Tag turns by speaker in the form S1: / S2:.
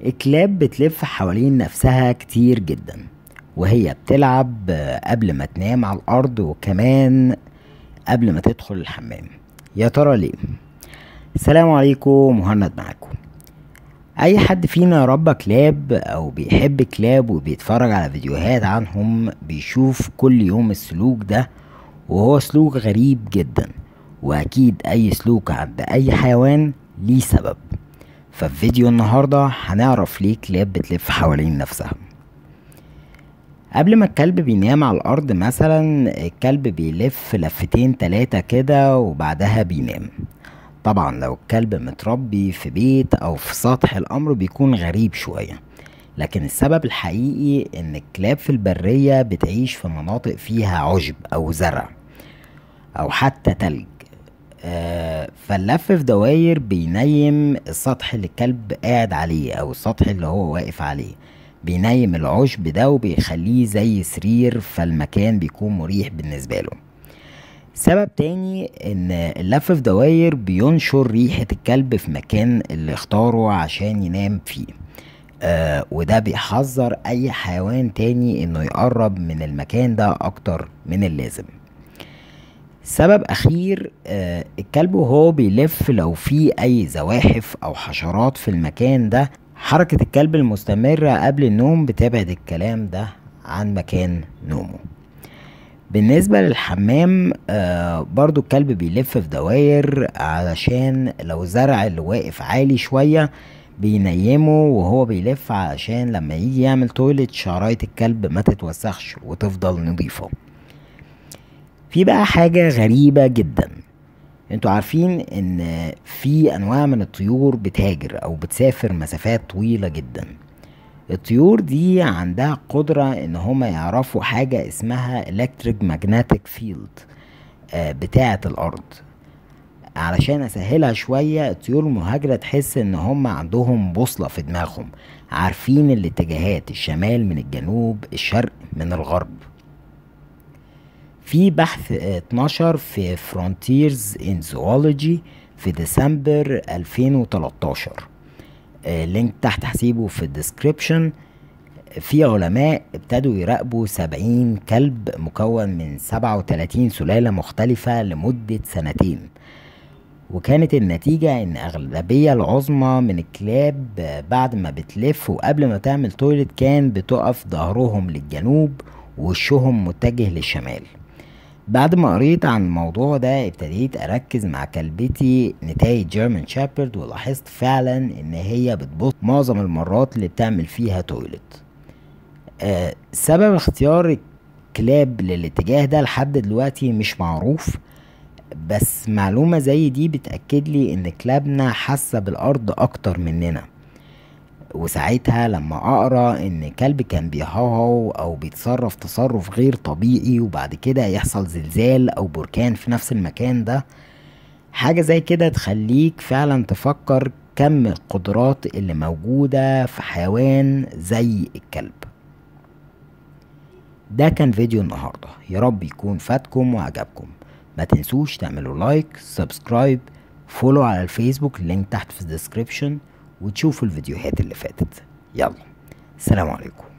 S1: الكلاب بتلف حوالين نفسها كتير جدا وهي بتلعب قبل ما تنام على الأرض وكمان قبل ما تدخل الحمام يا ترى ليه السلام عليكم مهند معاكم اي حد فينا ربى كلاب او بيحب كلاب وبيتفرج على فيديوهات عنهم بيشوف كل يوم السلوك ده وهو سلوك غريب جدا واكيد اي سلوك عند اي حيوان ليه سبب ففي فيديو النهاردة هنعرف ليه كلاب بتلف حوالين نفسها قبل ما الكلب بينام على الارض مثلا الكلب بيلف لفتين تلاتة كده وبعدها بينام طبعا لو الكلب متربي في بيت او في سطح الامر بيكون غريب شوية لكن السبب الحقيقي ان الكلاب في البرية بتعيش في مناطق فيها عشب او زرع او حتى تلج آه فاللف في دواير بينيم السطح اللي الكلب قاعد عليه او السطح اللي هو واقف عليه بينيم العشب ده وبيخليه زي سرير فالمكان بيكون مريح بالنسبة له سبب تاني ان اللف في دواير بينشر ريحة الكلب في مكان اللي اختاره عشان ينام فيه آه وده بيحذر اي حيوان تاني انه يقرب من المكان ده اكتر من اللازم سبب اخير آه الكلب وهو بيلف لو في اي زواحف او حشرات في المكان ده حركة الكلب المستمرة قبل النوم بتبعد الكلام ده عن مكان نومه بالنسبة للحمام آه برضو الكلب بيلف في دواير علشان لو زرع اللي واقف عالي شوية بينيمه وهو بيلف علشان لما يجي يعمل تويلت شعراية الكلب ما تتوسخش وتفضل نظيفة في بقى حاجة غريبة جدا انتوا عارفين ان في انواع من الطيور بتهاجر او بتسافر مسافات طويلة جدا الطيور دي عندها قدرة ان هما يعرفوا حاجة اسمها electric magnetic field آه بتاعة الارض علشان اسهلها شوية الطيور المهاجرة تحس ان هما عندهم بوصلة في دماغهم عارفين الاتجاهات الشمال من الجنوب الشرق من الغرب في بحث اتنشر في Frontiers in Zoology في ديسمبر 2013 لينك تحت هسيبه في الديسكريبشن في علماء ابتدوا يراقبوا سبعين كلب مكون من سبعة وتلاتين سلالة مختلفة لمدة سنتين وكانت النتيجة ان اغلبية العظمى من الكلاب بعد ما بتلف وقبل ما تعمل تويلت كان بتقف ظهرهم للجنوب ووشهم متجه للشمال بعد ما قريت عن الموضوع ده ابتديت اركز مع كلبتي نتاية جيرمان شابرد ولاحظت فعلا ان هي بتبط معظم المرات اللي بتعمل فيها تويلت آه سبب اختيار الكلاب للاتجاه ده لحد دلوقتي مش معروف بس معلومة زي دي بتأكد لي ان كلابنا حاسة بالارض اكتر مننا وساعتها لما اقرا ان كلب كان بيهوهو او بيتصرف تصرف غير طبيعي وبعد كده يحصل زلزال او بركان في نفس المكان ده حاجة زي كده تخليك فعلا تفكر كم القدرات اللي موجودة في حيوان زي الكلب ده كان فيديو النهاردة يا رب يكون فاتكم وعجبكم ما تنسوش تعملوا لايك سبسكرايب فولو على الفيسبوك اللينك تحت في الديسكريبشن وتشوفوا الفيديوهات اللي فاتت يلا السلام عليكم